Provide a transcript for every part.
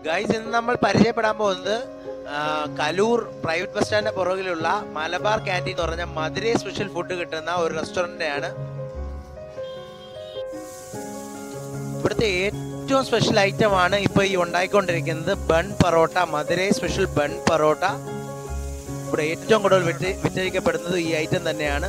guys ഇന്ന് നമ്മൾ പരിചയപ്പെടാൻ പോകുന്നത് ആ, കലൂർ പ്രൈവറ്റ് ബസ് സ്റ്റാൻഡിന്റെ പുറകിലുള്ള മലബാർ ക്യാൻറ്റീൻ എന്ന് പറഞ്ഞ മധുരൈ സ്പെഷ്യൽ ഫുഡ് കിട്ടുന്ന ഒരു റെസ്റ്റോറന്റാണ് ഇവിടുത്തെ ഏറ്റവും സ്പെഷ്യൽ ഐറ്റം ആണ് ഇപ്പൊ ഈ ഉണ്ടായിക്കൊണ്ടിരിക്കുന്നത് bun parotta Madurai special bun parotta ഇവിടെ ഏറ്റവും കൂടുതൽ വിറ്റ് വിറ്റഴിക്കപ്പെടുന്നത് ഈ ഐറ്റം തന്നെയാണ്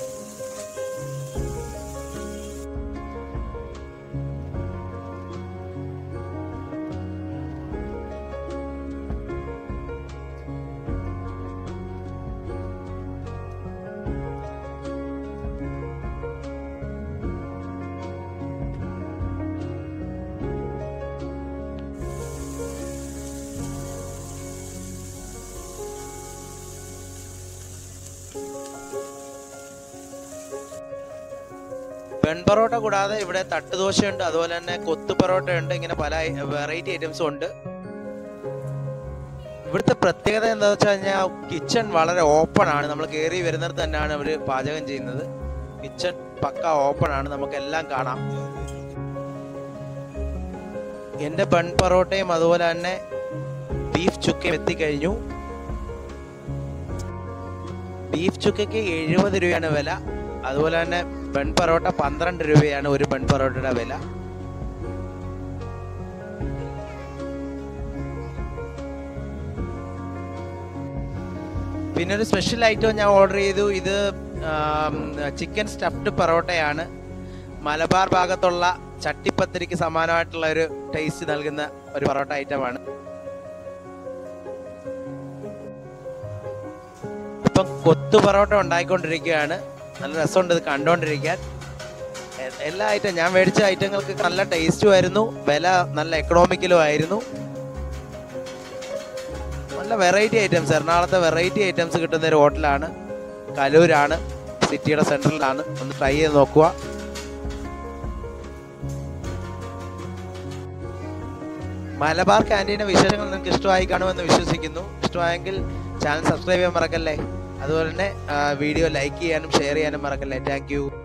ബൺ പൊറോട്ട കൂടാതെ ഇവിടെ തട്ടുദോശയുണ്ട് അതുപോലെ തന്നെ കൊത്തു പൊറോട്ട ഉണ്ട് ഇങ്ങനെ പല വെറൈറ്റി ഐറ്റംസും ഉണ്ട് ഇവിടുത്തെ പ്രത്യേകത എന്താ വെച്ച് കഴിഞ്ഞാൽ കിച്ചൺ വളരെ ഓപ്പൺ ആണ് നമ്മൾ കയറി വരുന്നിടത്ത് തന്നെയാണ് അവർ പാചകം ചെയ്യുന്നത് കിച്ചൺ പക്ക ഓപ്പൺ ആണ് നമുക്ക് എല്ലാം കാണാം എന്റെ ബൺ പൊറോട്ടയും അതുപോലെ തന്നെ ബീഫ് ചുക്കയും എത്തിക്കഴിഞ്ഞു ബീഫ് ചുക്കയ്ക്ക് എഴുപത് രൂപയാണ് വില അതുപോലെ തന്നെ ബൺ പൊറോട്ട പന്ത്രണ്ട് രൂപയാണ് ഒരു ബൺ പൊറോട്ടയുടെ വില പിന്നെ ഒരു സ്പെഷ്യൽ ഐറ്റം ഞാൻ ഓർഡർ ചെയ്തു ഇത് ചിക്കൻ സ്റ്റഫ്ഡ് പൊറോട്ടയാണ് മലബാർ ഭാഗത്തുള്ള ചട്ടിപ്പത്തിരിക്ക് സമാനമായിട്ടുള്ള ഒരു ടേസ്റ്റ് നൽകുന്ന ഒരു പൊറോട്ട ഐറ്റമാണ് ഇപ്പം കൊത്തു പൊറോട്ട ഉണ്ടായിക്കൊണ്ടിരിക്കുകയാണ് നല്ല രസമുണ്ട് ഇത് കണ്ടുകൊണ്ടിരിക്കാൻ എ- എല്ലാ ഐറ്റം ഞാൻ മേടിച്ച ഐറ്റങ്ങൾക്ക് നല്ല ടേസ്റ്റും ആയിരുന്നു വില നല്ല എക്കണോമിക്കലും ആയിരുന്നു നല്ല വെറൈറ്റി ഐറ്റംസ് എറണാകുളത്തെ വെറൈറ്റി ഐറ്റംസ് കിട്ടുന്ന ഒരു ഹോട്ടലാണ് കലൂരാണ് സിറ്റിയുടെ സെൻട്രലിലാണ് ഒന്ന് ട്രൈ ചെയ്ത് നോക്കുക മലബാർ ക്യാൻറ്റീൻ്റെ വിശേഷങ്ങൾ നിങ്ങൾക്ക് ഇഷ്ടമായി കാണുമെന്ന് വിശ്വസിക്കുന്നു ഇഷ്ടമായെങ്കിൽ ചാനൽ സബ്സ്ക്രൈബ് ചെയ്യാൻ മറക്കല്ലേ അതുപോലെ തന്നെ വീഡിയോ ലൈക്ക് ചെയ്യാനും ഷെയർ ചെയ്യാനും മറക്കല്ലേ താങ്ക്